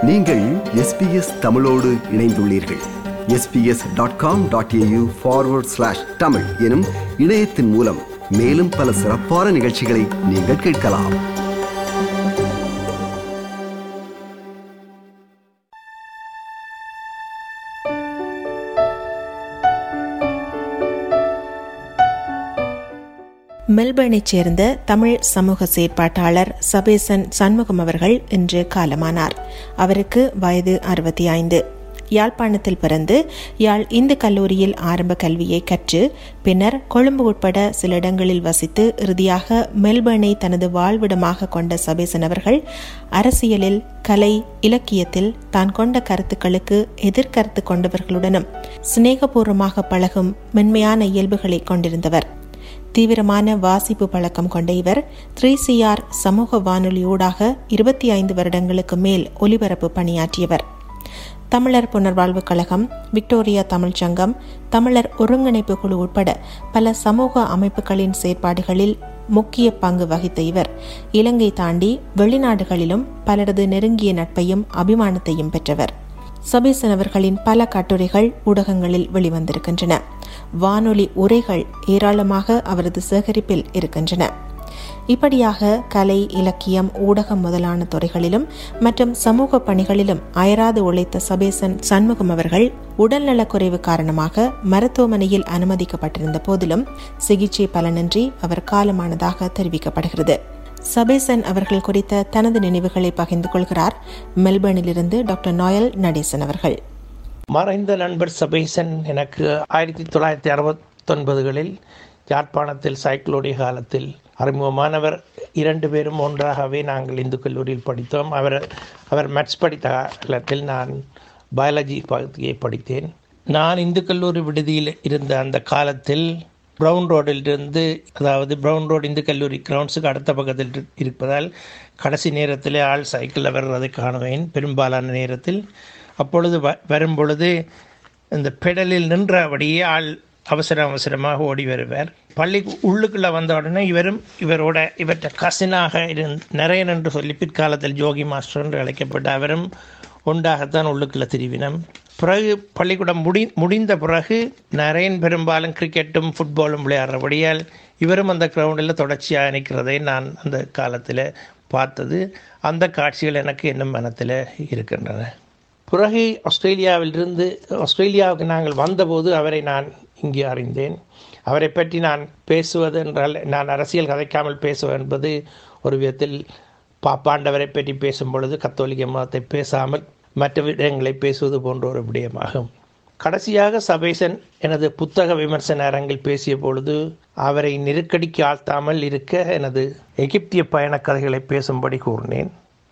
நீங்கள் எஸ்பிஎஸ் தமிழோடு இணைந்துள்ளீர்கள் SBS dot com dot AU forward slash Tamil எனும் இணையத்தின் மூலம் மேலும் பல சிறப்பான நிகழ்ச்சிகளை நீங்கள் கேட்கலாம் மெல்பர்னைச் சேர்ந்த தமிழ் சமூக செயற்பாட்டாளர் சபேசன் சண்முகம் அவர்கள் இன்று காலமானார் அவருக்கு வயது அறுபத்தி ஐந்து யாழ்ப்பாணத்தில் பிறந்து யாழ் இந்து கல்லூரியில் ஆரம்ப கல்வியை கற்று பின்னர் கொழும்பு உட்பட சில இடங்களில் வசித்து இறுதியாக மெல்பர்னை தனது வாழ்விடமாக கொண்ட சபேசன் அவர்கள் அரசியலில் கலை இலக்கியத்தில் தான் கொண்ட கருத்துக்களுக்கு எதிர்கருத்து கொண்டவர்களுடனும் சிநேகபூர்வமாக பழகும் மென்மையான இயல்புகளை கொண்டிருந்தவர் தீவிரமான வாசிப்பு பழக்கம் கொண்ட இவர் த்ரீ சிஆர் சமூக வானொலியூடாக இருபத்தி ஐந்து வருடங்களுக்கு மேல் ஒலிபரப்பு பணியாற்றியவர் தமிழர் புனர்வாழ்வு கழகம் விக்டோரியா தமிழ்ச் சங்கம் தமிழர் ஒருங்கிணைப்பு குழு உட்பட பல சமூக அமைப்புகளின் செயற்பாடுகளில் முக்கிய பங்கு வகித்த இவர் இலங்கை தாண்டி வெளிநாடுகளிலும் பலரது நெருங்கிய நட்பையும் அபிமானத்தையும் பெற்றவர் சபீசன் அவர்களின் பல கட்டுரைகள் ஊடகங்களில் வெளிவந்திருக்கின்றன வானொலி உரைகள் ஏராளமாக அவரது சேகரிப்பில் இருக்கின்றன இப்படியாக கலை இலக்கியம் ஊடகம் முதலான துறைகளிலும் மற்றும் சமூக பணிகளிலும் அயராது உழைத்த சபேசன் சண்முகம் அவர்கள் உடல்நலக்குறைவு காரணமாக மருத்துவமனையில் அனுமதிக்கப்பட்டிருந்த போதிலும் சிகிச்சை பலனின்றி அவர் காலமானதாக தெரிவிக்கப்படுகிறது சபேசன் அவர்கள் குறித்த தனது நினைவுகளை பகிர்ந்து கொள்கிறார் மெல்பர்னிலிருந்து டாக்டர் நோயல் நடேசன் அவர்கள் மறைந்த நண்பர் சபேசன் எனக்கு ஆயிரத்தி தொள்ளாயிரத்தி அறுபத்தொன்பதுகளில் யாழ்ப்பாணத்தில் சைக்கிளோடைய காலத்தில் அறிமுகமானவர் இரண்டு பேரும் ஒன்றாகவே நாங்கள் இந்து கல்லூரியில் படித்தோம் அவர் அவர் மேத்ஸ் படித்த காலத்தில் நான் பயாலஜி பகுதியை படித்தேன் நான் இந்து கல்லூரி விடுதியில் இருந்த அந்த காலத்தில் ப்ரௌன் ரோடிலிருந்து அதாவது ப்ரௌன் ரோடு இந்து கல்லூரி கிரவுண்ட்ஸுக்கு அடுத்த பக்கத்தில் இருப்பதால் கடைசி நேரத்தில் ஆள் சைக்கிளில் வர்றதை காணுவேன் பெரும்பாலான நேரத்தில் அப்பொழுது வ வரும் பொழுது இந்த பெடலில் நின்றபடியே ஆள் அவசர அவசரமாக ஓடி வருவார் பள்ளி உள்ளுக்குள்ளே வந்த உடனே இவரும் இவரோட இவற்றை கசினாக இருந் நிறையன் என்று சொல்லி பிற்காலத்தில் ஜோகி மாஸ்டர் என்று அழைக்கப்பட்ட அவரும் ஒன்றாகத்தான் உள்ளுக்குள்ளே திருவினம் பிறகு பள்ளிக்கூடம் முடி முடிந்த பிறகு நிறையன் பெரும்பாலும் கிரிக்கெட்டும் ஃபுட்பாலும் விளையாடுறபடியால் இவரும் அந்த கிரவுண்டில் தொடர்ச்சியாக நிற்கிறதை நான் அந்த காலத்தில் பார்த்தது அந்த காட்சிகள் எனக்கு இன்னும் மனத்தில் இருக்கின்றன பிறகு ஆஸ்திரேலியாவிலிருந்து ஆஸ்திரேலியாவுக்கு நாங்கள் வந்தபோது அவரை நான் இங்கே அறிந்தேன் அவரை பற்றி நான் பேசுவது என்றால் நான் அரசியல் கதைக்காமல் பேசுவது என்பது ஒரு விதத்தில் பாப்பாண்டவரை பற்றி பேசும் பொழுது கத்தோலிக்க மதத்தை பேசாமல் மற்ற விடயங்களை பேசுவது போன்ற ஒரு விடயமாகும் கடைசியாக சபேசன் எனது புத்தக விமர்சன அரங்கில் பேசிய பொழுது அவரை நெருக்கடிக்கு ஆழ்த்தாமல் இருக்க எனது எகிப்திய பயண கதைகளை பேசும்படி கூறினேன்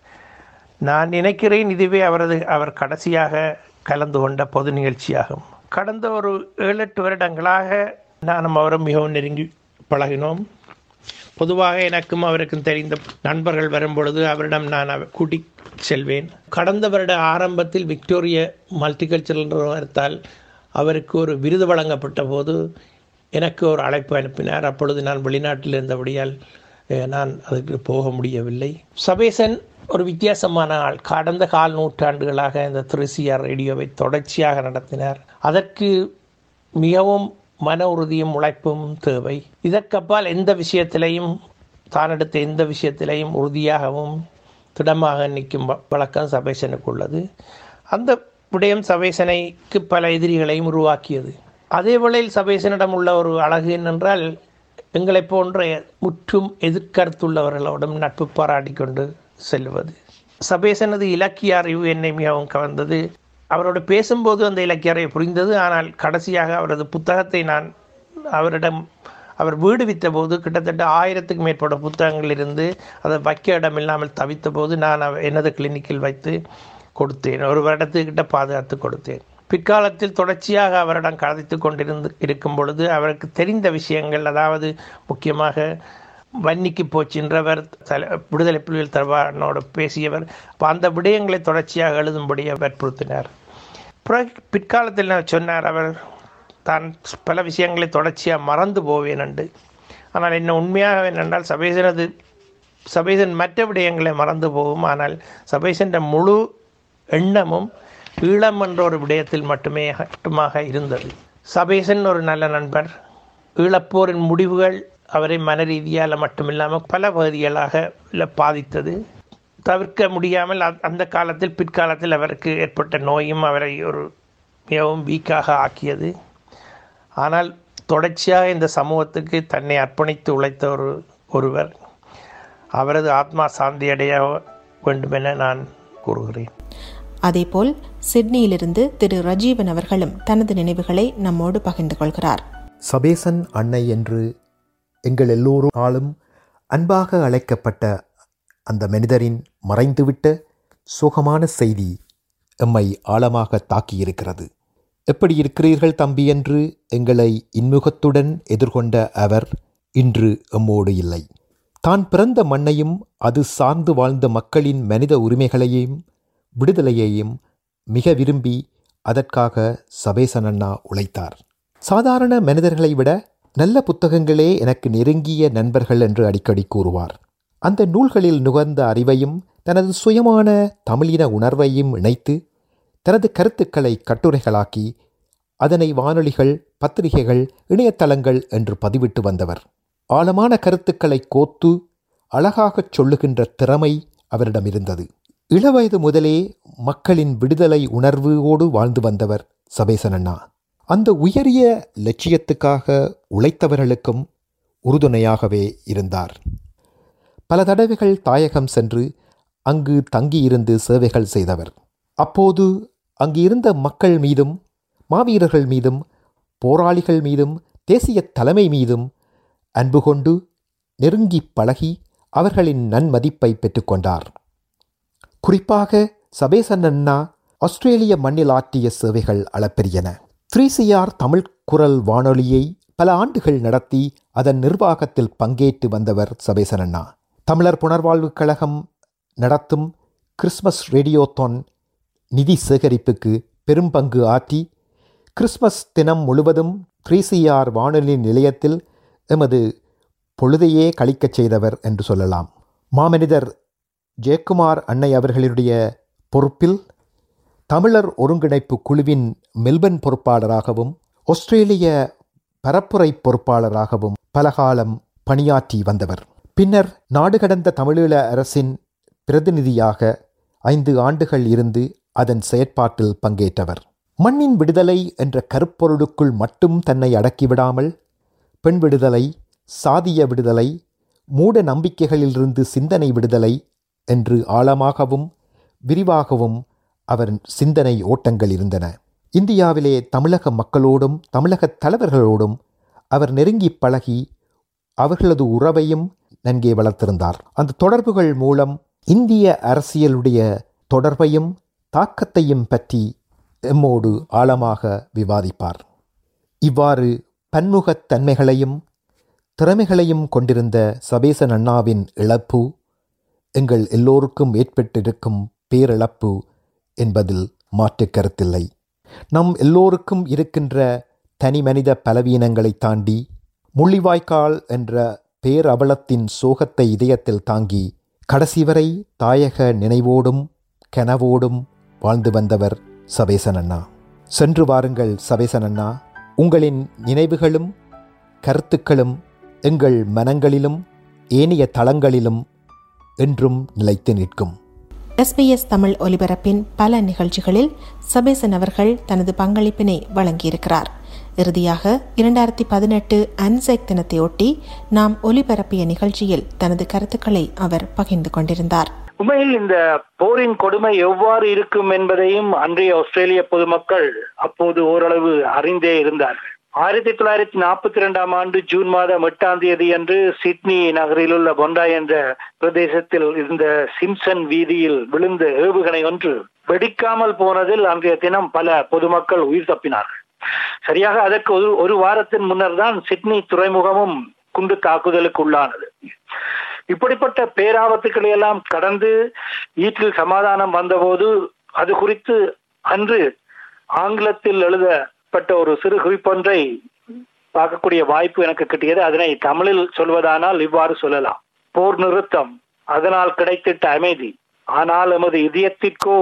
நான் நினைக்கிறேன் இதுவே அவரது அவர் கடைசியாக கலந்து கொண்ட பொது நிகழ்ச்சியாகும் கடந்த ஒரு ஏழு எட்டு வருடங்களாக நானும் அவரும் மிகவும் நெருங்கி பழகினோம் பொதுவாக எனக்கும் அவருக்கும் தெரிந்த நண்பர்கள் வரும்பொழுது அவரிடம் நான் கூட்டி செல்வேன் கடந்த வருட ஆரம்பத்தில் விக்டோரிய மல்டிகல்ச்சரல் நிறுவனத்தால் அவருக்கு ஒரு விருது வழங்கப்பட்ட போது எனக்கு ஒரு அழைப்பு அனுப்பினார் அப்பொழுது நான் வெளிநாட்டில் இருந்தபடியால் நான் அதுக்கு போக முடியவில்லை சபேசன் ஒரு வித்தியாசமான ஆள் கடந்த கால் நூற்றாண்டுகளாக இந்த திருசிஆர் ரேடியோவை தொடர்ச்சியாக நடத்தினார் அதற்கு மிகவும் மன உறுதியும் உழைப்பும் தேவை இதற்கப்பால் எந்த விஷயத்திலையும் தான் எடுத்த எந்த விஷயத்திலையும் உறுதியாகவும் திடமாக நிற்கும் வழக்கம் சபேசனுக்கு உள்ளது அந்த விடயம் சபேசனைக்கு பல எதிரிகளையும் உருவாக்கியது அதே வேளையில் சபேசனிடம் உள்ள ஒரு அழகு என்னென்றால் எங்களை போன்ற முற்றும் எதிர்கருத்துள்ளவர்களோடும் நட்பு பாராட்டி கொண்டு செல்வது சபேசனது இலக்கிய அறிவு என்னை மிகவும் கவர்ந்தது அவரோடு பேசும்போது அந்த இலக்கிய அறிவு புரிந்தது ஆனால் கடைசியாக அவரது புத்தகத்தை நான் அவரிடம் அவர் வீடு வித்த போது கிட்டத்தட்ட ஆயிரத்துக்கு மேற்பட்ட புத்தகங்கள் இருந்து அதை வைக்க இடம் இல்லாமல் தவித்த போது நான் எனது கிளினிக்கில் வைத்து கொடுத்தேன் ஒரு வருடத்துக்கிட்ட பாதுகாத்து கொடுத்தேன் பிற்காலத்தில் தொடர்ச்சியாக அவரிடம் கதைத்து கொண்டிருந்து இருக்கும் பொழுது அவருக்கு தெரிந்த விஷயங்கள் அதாவது முக்கியமாக வன்னிக்கு போச்சின்றவர் தலை விடுதலை புலிகள் தலைவனோடு பேசியவர் அப்போ அந்த விடயங்களை தொடர்ச்சியாக எழுதும்படி வற்புறுத்தினார் பிறகு பிற்காலத்தில் சொன்னார் அவர் தான் பல விஷயங்களை தொடர்ச்சியாக மறந்து போவேன் என்று ஆனால் என்ன உண்மையாக என்னென்றால் சபேசனது சபேசன் மற்ற விடயங்களை மறந்து போகும் ஆனால் சபேசன் முழு எண்ணமும் ஈழம் என்ற ஒரு விடயத்தில் மட்டுமே மட்டுமாக இருந்தது சபேசன் ஒரு நல்ல நண்பர் ஈழப்போரின் முடிவுகள் அவரை மன ரீதியால் மட்டுமில்லாமல் பல பகுதிகளாக இல்ல பாதித்தது தவிர்க்க முடியாமல் அ- அந்த காலத்தில் பிற்காலத்தில் அவருக்கு ஏற்பட்ட நோயும் அவரை ஒரு மிகவும் வீக்காக ஆக்கியது ஆனால் தொடர்ச்சியாக இந்த சமூகத்துக்கு தன்னை அர்ப்பணித்து உழைத்த ஒரு ஒருவர் அவரது ஆத்மா சாந்தி அடைய வேண்டும் என நான் கூறுகிறேன் அதேபோல் சிட்னியிலிருந்து திரு ரஜீவன் அவர்களும் தனது நினைவுகளை நம்மோடு பகிர்ந்து கொள்கிறார் சபேசன் அன்னை என்று எங்கள் எல்லோராலும் அன்பாக அழைக்கப்பட்ட அந்த மனிதரின் மறைந்துவிட்ட சோகமான செய்தி எம்மை ஆழமாக தாக்கியிருக்கிறது எப்படி இருக்கிறீர்கள் தம்பி என்று எங்களை இன்முகத்துடன் எதிர்கொண்ட அவர் இன்று எம்மோடு இல்லை தான் பிறந்த மண்ணையும் அது சார்ந்து வாழ்ந்த மக்களின் மனித உரிமைகளையும் விடுதலையையும் மிக விரும்பி அதற்காக சபேசன் அண்ணா உழைத்தார் சாதாரண மனிதர்களை விட நல்ல புத்தகங்களே எனக்கு நெருங்கிய நண்பர்கள் என்று அடிக்கடி கூறுவார் அந்த நூல்களில் நுகர்ந்த அறிவையும் தனது சுயமான தமிழின உணர்வையும் இணைத்து தனது கருத்துக்களை கட்டுரைகளாக்கி அதனை வானொலிகள் பத்திரிகைகள் இணையதளங்கள் என்று பதிவிட்டு வந்தவர் ஆழமான கருத்துக்களை கோத்து அழகாகச் சொல்லுகின்ற திறமை அவரிடம் இருந்தது இளவயது முதலே மக்களின் விடுதலை உணர்வோடு வாழ்ந்து வந்தவர் சபேசன் அண்ணா அந்த உயரிய லட்சியத்துக்காக உழைத்தவர்களுக்கும் உறுதுணையாகவே இருந்தார் பல தடவைகள் தாயகம் சென்று அங்கு தங்கியிருந்து சேவைகள் செய்தவர் அப்போது அங்கு இருந்த மக்கள் மீதும் மாவீரர்கள் மீதும் போராளிகள் மீதும் தேசிய தலைமை மீதும் அன்பு கொண்டு நெருங்கி பழகி அவர்களின் நன்மதிப்பை பெற்றுக்கொண்டார் குறிப்பாக சபேசன் அண்ணா ஆஸ்திரேலிய மண்ணில் ஆற்றிய சேவைகள் அளப்பெரியன த்ரீ சிஆர் தமிழ் குரல் வானொலியை பல ஆண்டுகள் நடத்தி அதன் நிர்வாகத்தில் பங்கேற்று வந்தவர் சபேசன் அண்ணா தமிழர் புனர்வாழ்வுக் கழகம் நடத்தும் கிறிஸ்மஸ் ரேடியோத்தான் நிதி சேகரிப்புக்கு பெரும் பங்கு ஆற்றி கிறிஸ்மஸ் தினம் முழுவதும் த்ரீ சிஆர் வானொலி நிலையத்தில் எமது பொழுதையே கழிக்கச் செய்தவர் என்று சொல்லலாம் மாமனிதர் ஜெயக்குமார் அன்னை அவர்களுடைய பொறுப்பில் தமிழர் ஒருங்கிணைப்பு குழுவின் மெல்பர்ன் பொறுப்பாளராகவும் ஆஸ்திரேலிய பரப்புரை பொறுப்பாளராகவும் பலகாலம் பணியாற்றி வந்தவர் பின்னர் நாடு கடந்த தமிழீழ அரசின் பிரதிநிதியாக ஐந்து ஆண்டுகள் இருந்து அதன் செயற்பாட்டில் பங்கேற்றவர் மண்ணின் விடுதலை என்ற கருப்பொருளுக்குள் மட்டும் தன்னை அடக்கிவிடாமல் பெண் விடுதலை சாதிய விடுதலை மூட நம்பிக்கைகளிலிருந்து சிந்தனை விடுதலை என்று ஆழமாகவும் விரிவாகவும் அவர் சிந்தனை ஓட்டங்கள் இருந்தன இந்தியாவிலே தமிழக மக்களோடும் தமிழக தலைவர்களோடும் அவர் நெருங்கி பழகி அவர்களது உறவையும் நன்கே வளர்த்திருந்தார் அந்த தொடர்புகள் மூலம் இந்திய அரசியலுடைய தொடர்பையும் தாக்கத்தையும் பற்றி எம்மோடு ஆழமாக விவாதிப்பார் இவ்வாறு பன்முகத் தன்மைகளையும் திறமைகளையும் கொண்டிருந்த சபேசன் அண்ணாவின் இழப்பு எங்கள் எல்லோருக்கும் ஏற்பட்டிருக்கும் பேரிழப்பு என்பதில் மாற்று கருத்தில்லை நம் எல்லோருக்கும் இருக்கின்ற தனி மனித பலவீனங்களை தாண்டி முள்ளிவாய்க்கால் என்ற பேரபலத்தின் சோகத்தை இதயத்தில் தாங்கி கடைசி வரை தாயக நினைவோடும் கனவோடும் வாழ்ந்து வந்தவர் சபேசன் அண்ணா சென்று வாருங்கள் சபேசன் அண்ணா உங்களின் நினைவுகளும் கருத்துக்களும் எங்கள் மனங்களிலும் ஏனைய தளங்களிலும் என்றும் நிலைத்து நிற்கும் எஸ்பிஎஸ் தமிழ் ஒலிபரப்பின் பல நிகழ்ச்சிகளில் சபேசன் அவர்கள் தனது பங்களிப்பினை வழங்கியிருக்கிறார் இறுதியாக இரண்டாயிரத்தி பதினெட்டு அன்செக் தினத்தையொட்டி நாம் ஒலிபரப்பிய நிகழ்ச்சியில் தனது கருத்துக்களை அவர் பகிர்ந்து கொண்டிருந்தார் உண்மையில் இந்த போரின் கொடுமை எவ்வாறு இருக்கும் என்பதையும் அன்றைய ஆஸ்திரேலிய பொதுமக்கள் அப்போது ஓரளவு அறிந்தே இருந்தார்கள் ஆயிரத்தி தொள்ளாயிரத்தி நாற்பத்தி இரண்டாம் ஆண்டு ஜூன் மாதம் எட்டாம் தேதி அன்று சிட்னி நகரில் உள்ள பொண்டாய் என்ற பிரதேசத்தில் இருந்த சிம்சன் வீதியில் விழுந்த ஏவுகணை ஒன்று வெடிக்காமல் போனதில் அன்றைய தினம் பல பொதுமக்கள் உயிர் தப்பினார்கள் சரியாக அதற்கு ஒரு ஒரு வாரத்தின் முன்னர் தான் சிட்னி துறைமுகமும் குண்டு தாக்குதலுக்கு உள்ளானது இப்படிப்பட்ட பேராபத்துக்களை எல்லாம் கடந்து வீட்டில் சமாதானம் வந்தபோது அது குறித்து அன்று ஆங்கிலத்தில் எழுதப்பட்ட ஒரு சிறு குறிப்பொன்றை பார்க்கக்கூடிய வாய்ப்பு எனக்கு கிட்டியது அதனை தமிழில் சொல்வதானால் இவ்வாறு சொல்லலாம் போர் நிறுத்தம் அதனால் கிடைத்திட்ட அமைதி ஆனால் எமது இதயத்திற்கோ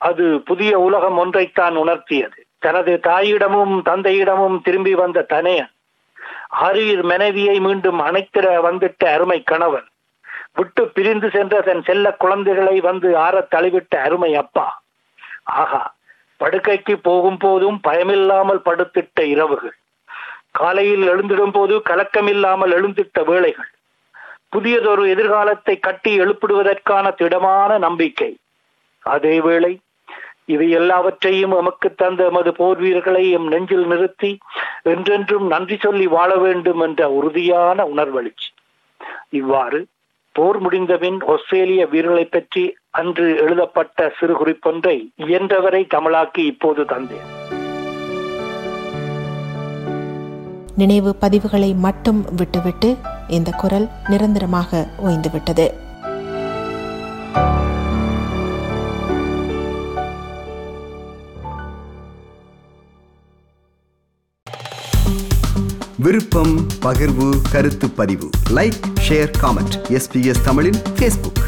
அது புதிய உலகம் ஒன்றைத்தான் உணர்த்தியது தனது தாயிடமும் தந்தையிடமும் திரும்பி வந்த தனையன் ஆரியர் மனைவியை மீண்டும் அணைத்திட வந்திட்ட அருமை கணவன் விட்டு பிரிந்து சென்ற தன் செல்ல குழந்தைகளை வந்து ஆறத் தழுவிட்ட அருமை அப்பா ஆகா படுக்கைக்கு போகும் போதும் பயமில்லாமல் படுத்திட்ட இரவுகள் காலையில் எழுந்திடும் போது கலக்கமில்லாமல் எழுந்திட்ட வேளைகள் புதியதொரு எதிர்காலத்தை கட்டி எழுப்பிடுவதற்கான திடமான நம்பிக்கை அதேவேளை இவை எல்லாவற்றையும் எமக்கு தந்த எமது போர் வீரர்களை எம் நெஞ்சில் நிறுத்தி என்றென்றும் நன்றி சொல்லி வாழ வேண்டும் என்ற உறுதியான உணர்வெழுச்சி இவ்வாறு போர் முடிந்தபின் ஆஸ்திரேலிய வீரர்களை பற்றி அன்று எழுதப்பட்ட சிறு குறிப்பொன்றை இயன்றவரை தமிழாக்கி இப்போது தந்தேன் நினைவு பதிவுகளை மட்டும் விட்டுவிட்டு இந்த குரல் நிரந்தரமாக ஓய்ந்துவிட்டது விருப்பம் பகிர்வு கருத்து பதிவு லைக் ஷேர் காமெண்ட் எஸ்பிஎஸ் தமிழின் ஃபேஸ்புக்